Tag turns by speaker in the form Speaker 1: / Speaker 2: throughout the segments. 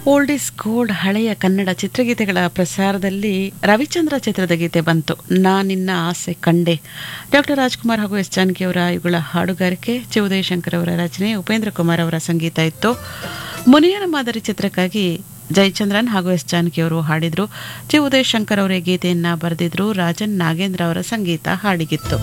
Speaker 1: old is gold ಹಳೆಯ ಕನ್ನಡ ಚಿತ್ರಗೀತೆಗಳ ಪ್ರಸಾರದಲ್ಲಿ ರವಿಚಂದ್ರ ಚಿತ್ರದ ಗೀತೆ ಬಂತು ನಾನಿನ್ನ ಆಸೆ ಕಂಡೆ ಡಾಕ್ಟರ್ ರಾಜ್ಕುಮಾರ್ ಹಾಗೂ ಎಸ್ ಜಾನಕಿ ಅವರ ಇವುಗಳ ಹಾಡುಗಾರಿಕೆ ಚಿ ಉದಯಶಂಕರ್ ಅವರ ರಚನೆ ಉಪೇಂದ್ರ ಕುಮಾರ್ ಅವರ ಸಂಗೀತ ಇತ್ತು ಮುನಿಯನ ಮಾದರಿ ಚಿತ್ರಕ್ಕಾಗಿ ಜಯಚಂದ್ರನ್ ಹಾಗೂ ಎಸ್ ಜಾನಕಿ ಅವರು ಹಾಡಿದ್ರು ಚಿ ಉದಯಶಂಕರ್ ಅವರೇ ಗೀತೆಯನ್ನ ಬರೆದಿದ್ರು ರಾಜನ್ ನಾಗೇಂದ್ರ ಅವರ ಸಂಗೀತ ಹಾಡಿಗಿತ್ತು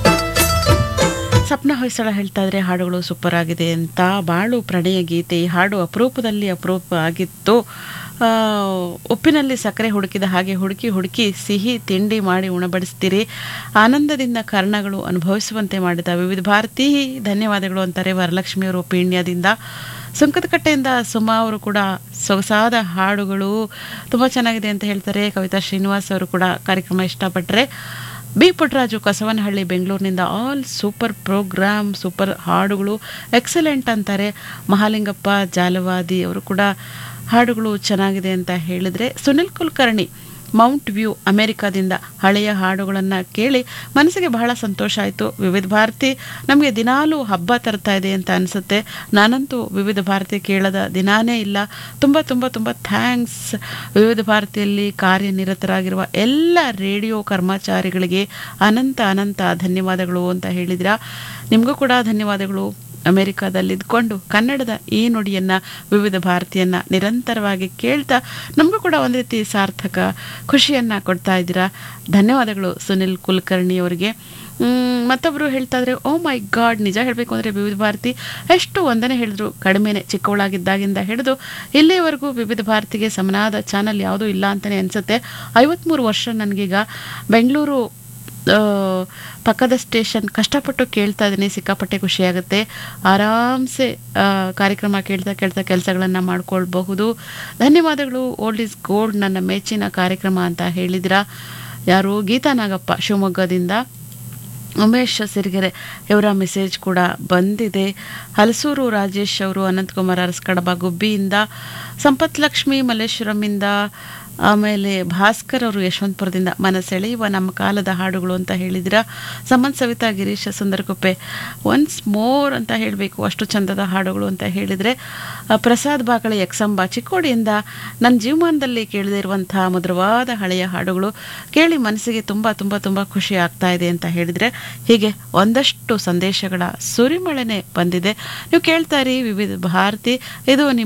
Speaker 1: ಸಪ್ನ ಹೊಯ್ಸಳ ಹೇಳ್ತಾ ಇದ್ರೆ ಹಾಡುಗಳು ಸೂಪರ್ ಆಗಿದೆ ಅಂತ ಬಾಳು ಪ್ರಣಯ ಗೀತೆ ಈ ಹಾಡು ಅಪರೂಪದಲ್ಲಿ ಅಪರೂಪ ಆಗಿತ್ತು ಆ, ಉಪ್ಪಿನಲ್ಲಿ ಸಕ್ಕರೆ ಹುಡುಕಿದ ಹಾಗೆ ಹುಡುಕಿ ಹುಡುಕಿ ಸಿಹಿ ತಿಂಡಿ ಮಾಡಿ ಉಣಬಡಿಸ್ತೀರಿ ಆನಂದದಿಂದ ಕರ್ಣಗಳು ಅನುಭವಿಸುವಂತೆ ಮಾಡಿದ ವಿವಿಧ ಭಾರತಿ ಧನ್ಯವಾದಗಳು ಅಂತಾರೆ ವರಲಕ್ಷ್ಮಿಯವರು ಪೀಣ್ಯದಿಂದ ಸುಂಕದಕಟ್ಟೆಯಿಂದ ಸುಮಾ ಅವರು ಕೂಡ ಸೊಗಸಾದ ಹಾಡುಗಳು ತುಂಬ ಚೆನ್ನಾಗಿದೆ ಅಂತ ಹೇಳ್ತಾರೆ ಕವಿತಾ ಶ್ರೀನಿವಾಸ್ ಅವರು ಕೂಡ ಕಾರ್ಯಕ್ರಮ ಇಷ್ಟಪಟ್ಟರೆ ಬಿ ಪುಟ್ಟರಾಜು ಕಸವನಹಳ್ಳಿ ಬೆಂಗಳೂರಿನಿಂದ ಆಲ್ ಸೂಪರ್ ಪ್ರೋಗ್ರಾಮ್ ಸೂಪರ್ ಹಾಡುಗಳು ಎಕ್ಸಲೆಂಟ್ ಅಂತಾರೆ ಮಹಾಲಿಂಗಪ್ಪ ಜಾಲವಾದಿ ಅವರು ಕೂಡ ಹಾಡುಗಳು ಚೆನ್ನಾಗಿದೆ ಅಂತ ಹೇಳಿದರೆ ಸುನಿಲ್ ಕುಲಕರ್ಣಿ ಮೌಂಟ್ ವ್ಯೂ ಅಮೆರಿಕಾದಿಂದ ಹಳೆಯ ಹಾಡುಗಳನ್ನು ಕೇಳಿ ಮನಸ್ಸಿಗೆ ಬಹಳ ಸಂತೋಷ ಆಯಿತು ವಿವಿಧ ಭಾರತಿ ನಮಗೆ ದಿನಾಲೂ ಹಬ್ಬ ತರ್ತಾ ಇದೆ ಅಂತ ಅನಿಸುತ್ತೆ ನಾನಂತೂ ವಿವಿಧ ಭಾರತಿ ಕೇಳದ ದಿನಾನೇ ಇಲ್ಲ ತುಂಬ ತುಂಬ ತುಂಬ ಥ್ಯಾಂಕ್ಸ್ ವಿವಿಧ ಭಾರತಿಯಲ್ಲಿ ಕಾರ್ಯನಿರತರಾಗಿರುವ ಎಲ್ಲ ರೇಡಿಯೋ ಕರ್ಮಚಾರಿಗಳಿಗೆ ಅನಂತ ಅನಂತ ಧನ್ಯವಾದಗಳು ಅಂತ ಹೇಳಿದಿರಾ ನಿಮಗೂ ಕೂಡ ಧನ್ಯವಾದಗಳು ಅಮೆರಿಕಾದಲ್ಲಿ ಇದ್ಕೊಂಡು ಕನ್ನಡದ ಈ ನುಡಿಯನ್ನು ವಿವಿಧ ಭಾರತೀಯನ್ನ ನಿರಂತರವಾಗಿ ಕೇಳ್ತಾ ನಮಗೂ ಕೂಡ ಒಂದು ರೀತಿ ಸಾರ್ಥಕ ಖುಷಿಯನ್ನು ಕೊಡ್ತಾ ಇದ್ದೀರಾ ಧನ್ಯವಾದಗಳು ಸುನಿಲ್ ಕುಲಕರ್ಣಿ ಅವರಿಗೆ ಮ್, ಮತ್ತೊಬ್ರು ಹೇಳ್ತಾ ಇದ್ರೆ ಓ ಮೈ ಗಾಡ್ ನಿಜ ಹೇಳಬೇಕು ಅಂದರೆ ವಿವಿಧ ಭಾರತಿ ಎಷ್ಟು ಒಂದನೇ ಹೇಳಿದ್ರು ಕಡಿಮೆನೆ ಚಿಕ್ಕವಳಾಗಿದ್ದಾಗಿಂದ ಹಿಡಿದು ಇಲ್ಲಿಯವರೆಗೂ ವಿವಿಧ ಭಾರತಿಗೆ ಸಮನಾದ ಚಾನಲ್ ಯಾವುದೂ ಇಲ್ಲ ಅಂತಲೇ ಅನಿಸುತ್ತೆ ಐವತ್ತ್ಮೂರು ವರ್ಷ ನನಗೀಗ ಬೆಂಗಳೂರು ಆ, ಪಕ್ಕದ ಸ್ಟೇಷನ್ ಕಷ್ಟಪಟ್ಟು ಕೇಳ್ತಾ ಇದ್ದೀನಿ ಸಿಕ್ಕಾಪಟ್ಟೆ ಖುಷಿಯಾಗುತ್ತೆ ಆರಾಮ್ಸೆ ಆ, ಕಾರ್ಯಕ್ರಮ ಕೇಳ್ತಾ ಕೇಳ್ತಾ ಕೆಲಸಗಳನ್ನು ಮಾಡ್ಕೊಳ್ಬಹುದು ಧನ್ಯವಾದಗಳು ಓಲ್ಡ್ ಇಸ್ ಗೋಲ್ಡ್ ನನ್ನ ಮೆಚ್ಚಿನ ಕಾರ್ಯಕ್ರಮ ಅಂತ ಹೇಳಿದಿರಾ ಯಾರು ಗೀತಾ ನಾಗಪ್ಪ ಶಿವಮೊಗ್ಗದಿಂದ ಉಮೇಶ್ ಸಿರಿಗೆರೆ ಇವರ ಮೆಸೇಜ್ ಕೂಡ ಬಂದಿದೆ ಹಲಸೂರು ರಾಜೇಶ್ ಅವರು ಅನಂತಕುಮಾರ್ ಅರಸ್ಕಡಬ ಗುಬ್ಬಿಯಿಂದ ಸಂಪತ್ ಲಕ್ಷ್ಮಿ ಮಲ್ಲೇಶ್ವರಮಿಂದ ಆಮೇಲೆ ಭಾಸ್ಕರ್ ಅವರು ಯಶವಂತಪುರದಿಂದ ಮನಸೆಳೆಯುವ ನಮ್ಮ ಕಾಲದ ಹಾಡುಗಳು ಅಂತ ಹೇಳಿದಿರ ಸಮನ್ ಸವಿತಾ ಗಿರೀಶ ಸುಂದರಕುಪ್ಪೆ ಒನ್ಸ್ ಮೋರ್ ಅಂತ ಹೇಳಬೇಕು ಅಷ್ಟು ಚಂದದ ಹಾಡುಗಳು ಅಂತ ಹೇಳಿದರೆ ಆ, ಪ್ರಸಾದ್ ಬಾಕಳೆ ಯಕ್ಷಂಬ ಚಿಕ್ಕೋಡಿಯಿಂದ ನನ್ನ ಜೀವಮಾನದಲ್ಲಿ ಕೇಳದೇ ಇರುವಂತಹ ಮಧುರವಾದ ಹಳೆಯ ಹಾಡುಗಳು ಕೇಳಿ ಮನಸ್ಸಿಗೆ ತುಂಬ ತುಂಬ ತುಂಬ ಖುಷಿ ಆಗ್ತಾ ಇದೆ ಅಂತ ಹೇಳಿದರೆ ಹೀಗೆ ಒಂದಷ್ಟು ಸಂದೇಶಗಳ ಸುರಿಮಳೆನೆ ಬಂದಿದೆ ನೀವು ಕೇಳ್ತಾ ಇರಿ ವಿವಿಧ ಭಾರತಿ ಇದು ನಿಮ್ಮ